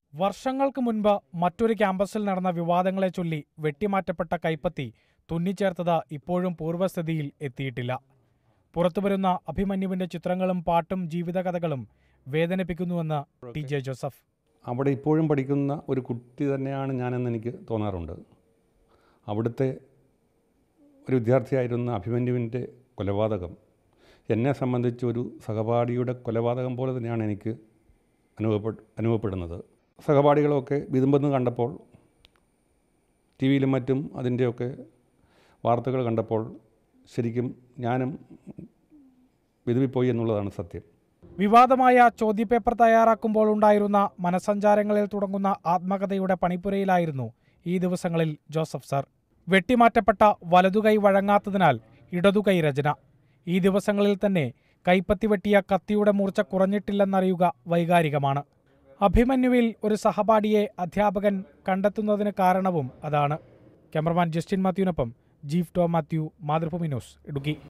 വർഷങ്ങൾക്ക് മുൻപ് മറ്റൊരു ക്യാമ്പസിൽ നടന്ന വിവാദങ്ങളെ ചൊല്ലി വെട്ടിമാറ്റപ്പെട്ട കൈപ്പത്തി തുന്നിച്ചേർത്തത് ഇപ്പോഴും പൂർവ്വസ്ഥിതിയിൽ എത്തിയിട്ടില്ല പുറത്തുവരുന്ന അഭിമന്യുവിന്റെ ചിത്രങ്ങളും പാട്ടും ജീവിതകഥകളും വേദനിപ്പിക്കുന്നുവെന്ന് ടി ജെ ജോസഫ് അവിടെ ഇപ്പോഴും പഠിക്കുന്ന ഒരു കുട്ടി തന്നെയാണ് ഞാനെന്ന് എനിക്ക് തോന്നാറുണ്ട് അവിടുത്തെ ഒരു വിദ്യാർത്ഥിയായിരുന്ന അഭിമന്യുവിൻ്റെ കൊലപാതകം എന്നെ സംബന്ധിച്ച് ഒരു സഹപാഠിയുടെ കൊലപാതകം പോലെ തന്നെയാണ് എനിക്ക് അനുഭവപ്പെ അനുഭവപ്പെടുന്നത് സഹപാഠികളൊക്കെ വിതുമ്പെന്ന് കണ്ടപ്പോൾ ടി വിയിലും മറ്റും അതിൻ്റെയൊക്കെ വാർത്തകൾ കണ്ടപ്പോൾ ശരിക്കും ഞാനും വിതുമ്പിപ്പോയി എന്നുള്ളതാണ് സത്യം വിവാദമായ ചോദ്യപേപ്പർ തയ്യാറാക്കുമ്പോൾ ഉണ്ടായിരുന്ന മനസഞ്ചാരങ്ങളിൽ തുടങ്ങുന്ന ആത്മകഥയുടെ പണിപ്പുരയിലായിരുന്നു ഈ ദിവസങ്ങളിൽ ജോസഫ് സർ വെട്ടിമാറ്റപ്പെട്ട വലതുകൈ വഴങ്ങാത്തതിനാൽ ഇടതുകൈ രചന ഈ ദിവസങ്ങളിൽ തന്നെ കൈപ്പത്തി വെട്ടിയ കത്തിയുടെ മൂർച്ച കുറഞ്ഞിട്ടില്ലെന്നറിയുക വൈകാരികമാണ് അഭിമന്യുവിൽ ഒരു സഹപാഠിയെ അധ്യാപകൻ കണ്ടെത്തുന്നതിന് കാരണവും അതാണ് ക്യാമറമാൻ ജസ്റ്റിൻ മാത്യുവിനൊപ്പം Jeff Tom Mathew Mathrubhumi news Idukki